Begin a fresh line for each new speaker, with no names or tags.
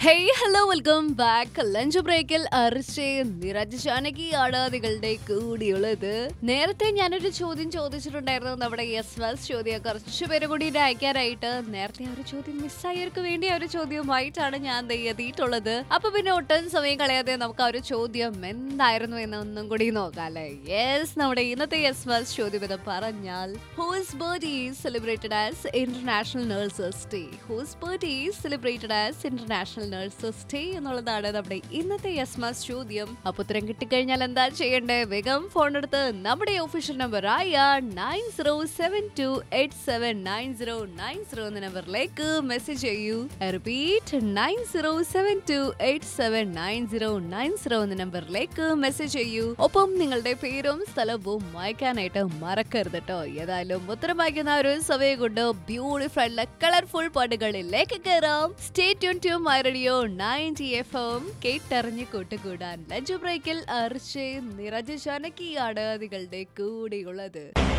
hey hello welcome back lunch ബ്രേക്കിൽ അർച്ചേ നിരജ് ജാനകിയാണ് നിങ്ങളുടെ കൂടിയുള്ളത് നേരത്തെ ഞാനൊരു ചോദ്യം ചോദിച്ചിട്ടുണ്ടായിരുന്നു നമ്മുടെ യെസ് വെൽസ് ചോദ്യം കുറച്ച് പേര് കൂടി ഇത് അയക്കാനായിട്ട് നേരത്തെ ആ ഒരു ചോദ്യം മിസ്സായവർക്ക് വേണ്ടി ആ ഒരു ചോദ്യവുമായിട്ടാണ് ഞാൻ ദേ എത്തിയിട്ടുള്ളത് അപ്പൊ പിന്നെ ഒട്ടും സമയം കളയാതെ നമുക്ക് ആ ഒരു ചോദ്യം എന്തായിരുന്നു എന്ന് ഒന്നും കൂടി നോക്കാം അല്ലേ യെസ് നമ്മുടെ ഇന്നത്തെ യെസ് വെൽസ് ചോദ്യം എന്ന് പറഞ്ഞാൽ whose birthday is celebrated as international nurses day whose birthday is celebrated as international nurses day എന്നുള്ളതാണ് നമ്മുടെ ഇന്നത്തെ യെസ് മസ് ചോദ്യം അപ്പൊ ഉത്തരം കിട്ടിക്കഴിഞ്ഞാൽ എന്താ ചെയ്യേണ്ടത് വേഗം ഫോൺ എടുത്ത് നമ്മുടെ ഒഫീഷ്യൽ നമ്പർ ആയ nine zero seven two eight seven nine zero nine zero എന്ന നമ്പറിലേക്ക് മെസ്സേജ് ചെയ്യൂ repeat nine zero seven two eight seven nine zero nine zero എന്ന നമ്പറിലേക്ക് മെസ്സേജ് ചെയ്യൂ ഒപ്പം നിങ്ങളുടെ പേരും സ്ഥലവും വായിക്കാനായിട്ട് മറക്കരുത് കേട്ടോ ഏതായാലും ഉത്തരം വായിക്കുന്ന ഒരു സമയം കൊണ്ട് ബ്യൂട്ടിഫുൾ ആയിട്ടുള്ള കളർഫുൾ പാട്ടുകളിലേക്ക് കയറാം stay tune to my radio ninety F M കേട്ടറിഞ്ഞ് കൂട്ടുകൂടാൻ ലഞ്ച് ബ്രേക്കിൽ അർച്ചേ നിറജ ജാനകിയാണ് നിങ്ങളുടെ കൂടെയുള്ളത്